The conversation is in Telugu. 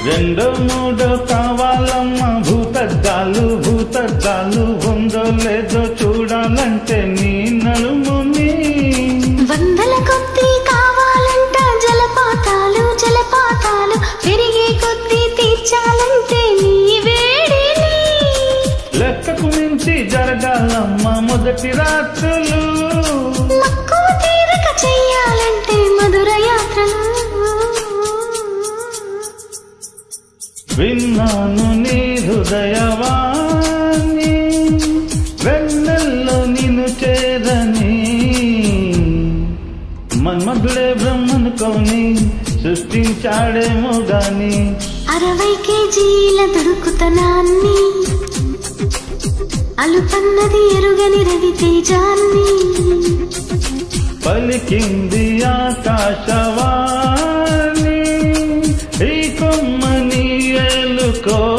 రెండో మూడో కావాలమ్మా భూతద్దాలు భూతద్దాలు ఉందో లేదో చూడాలంటే నీ నడుముని వందల కొద్ది కావాలంట జలపాతాలు జలపాతాలు పెరిగే కొద్ది తీర్చాలంటే నీ వేడిని లెక్కకు మించి జరగాలమ్మా మొదటి రాత్రులు మక్కువ తీరక చెయ్యాలంటే మధుర యాత్రలు విన్నాను నీ హృదయవాణి వెన్నెల్లో నిన్ను చేరని మన్మధుడే బ్రహ్మనుకోని సృష్టించాడేమో గాని అరవై కేజీల దుడుకుతనాన్ని అలుపన్నది ఎరుగని రవితేజాన్ని పలికింది ఆకాశవాణి ఈ కొమ్మని ఏలుకో